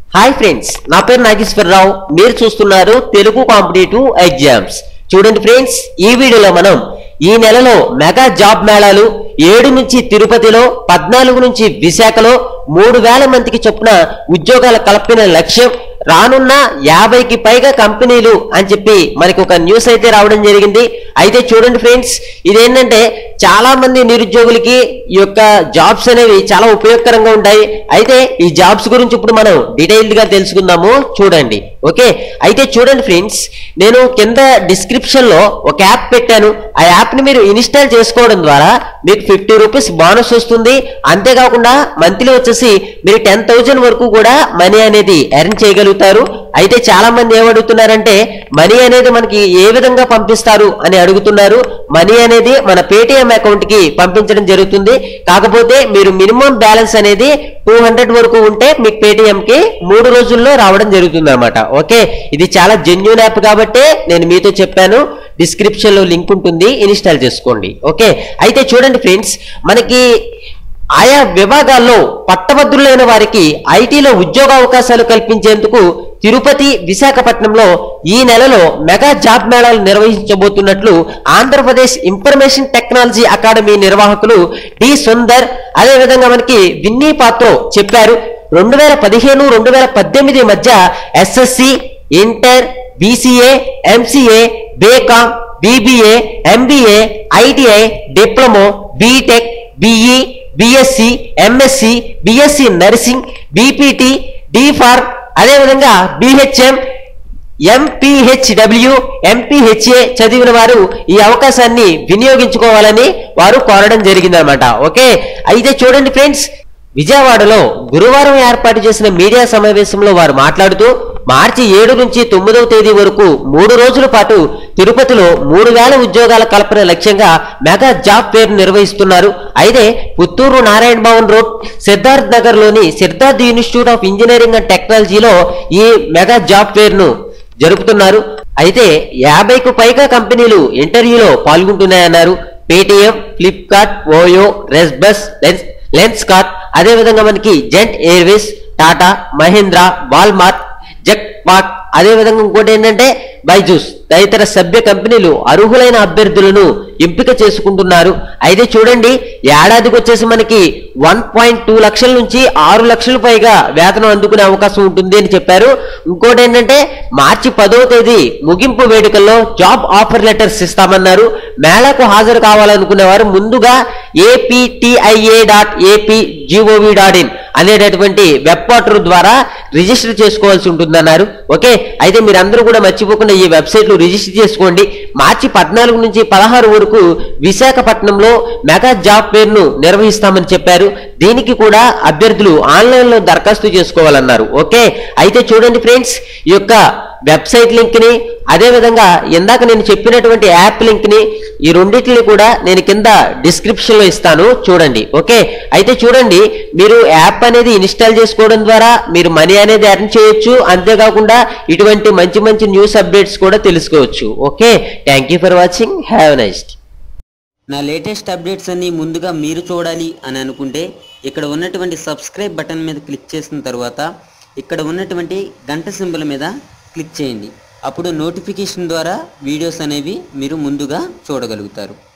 hi friends నా పేరు నాగేశ్వరరావు మీరు చూస్తున్నారు తెలుగు కాంపిటేటివ్ ఎగ్జామ్స్ చూడండి ఫ్రెండ్స్ ఈ వీడియోలో మనం ఈ నెలలో మెగా జాబ్ మేళాలు ఏడు నుంచి తిరుపతిలో పద్నాలుగు నుంచి విశాఖలో మూడు వేల మందికి చొప్పున ఉద్యోగాల కల్పన లక్ష్యం రానున్న యాభైకి పైగా కంపెనీలు అని చెప్పి మనకి ఒక న్యూస్ అయితే రావడం జరిగింది అయితే చూడండి ఫ్రెండ్స్ ఇదేంటంటే చాలా మంది నిరుద్యోగులకి ఈ యొక్క జాబ్స్ అనేవి చాలా ఉపయోగకరంగా ఉంటాయి అయితే ఈ జాబ్స్ గురించి ఇప్పుడు మనం డీటెయిల్డ్ గా తెలుసుకుందాము చూడండి ఓకే అయితే చూడండి ఫ్రెండ్స్ నేను కింద డిస్క్రిప్షన్ లో ఒక యాప్ పెట్టాను ఆ యాప్ ని మీరు ఇన్స్టాల్ చేసుకోవడం ద్వారా మీకు ఫిఫ్టీ రూపీస్ బోనస్ వస్తుంది అంతేకాకుండా మంత్లీ వచ్చేసి మీరు టెన్ థౌజండ్ వరకు కూడా మనీ అనేది ఎర్న్ చేయగలుగుతారు అయితే చాలా మంది ఏమడుగుతున్నారంటే మనీ అనేది మనకి ఏ విధంగా పంపిస్తారు అని అడుగుతున్నారు మనీ అనేది మన పేటిఎం అకౌంట్ కి పంపించడం జరుగుతుంది కాకపోతే మీరు మినిమం బ్యాలెన్స్ అనేది టూ హండ్రెడ్ వరకు ఉంటే మీకు పేటిఎం కి మూడు రోజుల్లో రావడం జరుగుతుంది అనమాట ఓకే ఇది చాలా జెన్యున్ యాప్ కాబట్టి నేను మీతో చెప్పాను డిస్క్రిప్షన్ లో లింక్ ఉంటుంది ఇన్స్టాల్ చేసుకోండి ఓకే అయితే చూడండి ఫ్రెండ్స్ మనకి ఆయా విభాగాల్లో పట్టభద్రులైన వారికి ఐటీలో ఉద్యోగ అవకాశాలు కల్పించేందుకు తిరుపతి విశాఖపట్నంలో ఈ నెలలో మెగా జాబ్ మేళాలు నిర్వహించబోతున్నట్లు ఆంధ్రప్రదేశ్ ఇన్ఫర్మేషన్ టెక్నాలజీ అకాడమీ నిర్వాహకులు డి సుందర్ అదేవిధంగా మనకి విన్నీ పాత్రో చెప్పారు రెండు వేల పదిహేను రెండు వేల పద్దెనిమిది మధ్య SSC inter BCA MCA BCom BBA MBA ITI diploma BTech BE BSc MSc BSc nursing BPT DPharm అదేవిధంగా బిహెచ్ఎం ఎంపీహెచ్డబ్ల్యూ ఎంపీహెచ్ఏ చదివిన వారు ఈ అవకాశాన్ని వినియోగించుకోవాలని వారు కోరడం జరిగిందనమాట ఓకే అయితే చూడండి ఫ్రెండ్స్ విజయవాడలో గురువారం ఏర్పాటు చేసిన మీడియా సమావేశంలో వారు మాట్లాడుతూ మార్చి ఏడు నుంచి తొమ్మిదవ తేదీ వరకు మూడు రోజుల పాటు తిరుపతిలో మూడు వేల ఉద్యోగాల కల్పన లక్ష్యంగా మెగా జాబ్ ఫేర్ నిర్వహిస్తున్నారు అయితే పుత్తూరు నారాయణ భవన్ రోడ్ సిద్ధార్థ్ నగర్ లోని Siddharth institute of engineering and టెక్నాలజీలో ఈ మెగా జాబ్ ఫేర్ ను జరుపుతున్నారు అయితే యాభైకు పైగా కంపెనీలు ఇంటర్వ్యూలో పాల్గొంటున్నాయన్నారు Paytm Flipkart OYO redBus lens Lenskart అదేవిధంగా మనకి Jet Airways Tata Mahindra Walmart జెక్ పాక్ అదేవిధంగా ఇంకోటి ఏంటంటే బైజూస్ తదితర సభ్య కంపెనీలు అర్హులైన అభ్యర్థులను ఎంపిక చేసుకుంటున్నారు అయితే చూడండి ఏడాదికి వచ్చేసి మనకి వన్ పాయింట్ టూ లక్షల నుంచి ఆరు లక్షల పైగా వేతనం అందుకునే అవకాశం ఉంటుంది అని చెప్పారు ఇంకోటి ఏంటంటే మార్చి పదవ తేదీ ముగింపు వేడుకల్లో జాబ్ ఆఫర్ లెటర్స్ ఇస్తామన్నారు మేళాకు హాజరు కావాలనుకునే వారు ముందుగా APTIA dot AP gov dot in అనేటటువంటి వెబ్ పోర్టల్ ద్వారా రిజిస్టర్ చేసుకోవాల్సి ఉంటుందన్నారు ఓకే అయితే మీరందరూ కూడా మర్చిపోకుండా ఈ వెబ్సైట్ లో రిజిస్టర్ చేసుకోండి మార్చి పద్నాలుగు నుంచి పదహారు వరకు విశాఖపట్నంలో మెగా జాబ్ ఫేర్ ను నిర్వహిస్తామని చెప్పారు దీనికి కూడా అభ్యర్థులు ఆన్లైన్ లో దరఖాస్తు చేసుకోవాలన్నారు ఓకే అయితే చూడండి ఫ్రెండ్స్ ఈ యొక్క వెబ్సైట్ లింక్ ని అదే విధంగా ఇందాక నేను చెప్పినటువంటి యాప్ లింక్ ని ఈ రెండింటిని కూడా నేను కింద డిస్క్రిప్షన్ లో ఇస్తాను చూడండి ఓకే అయితే చూడండి మీరు యాప్ అనేది ఇన్స్టాల్ చేసుకోవడం ద్వారా మీరు మనీ అనేది ఎర్న్ చేయొచ్చు అంతేకాకుండా ఇటువంటి మంచి మంచి న్యూస్ అప్డేట్స్ కూడా తెలుసుకోవచ్చు okay thank you for watching have nice నా లేటెస్ట్ అప్డేట్స్ అన్నీ ముందుగా మీరు చూడాలి అని అనుకుంటే ఇక్కడ ఉన్నటువంటి సబ్స్క్రైబ్ బటన్ మీద క్లిక్ చేసిన తర్వాత ఇక్కడ ఉన్నటువంటి గంట సింబల్ మీద క్లిక్ చేయండి అప్పుడు నోటిఫికేషన్ ద్వారా వీడియోస్ అనేవి మీరు ముందుగా చూడగలుగుతారు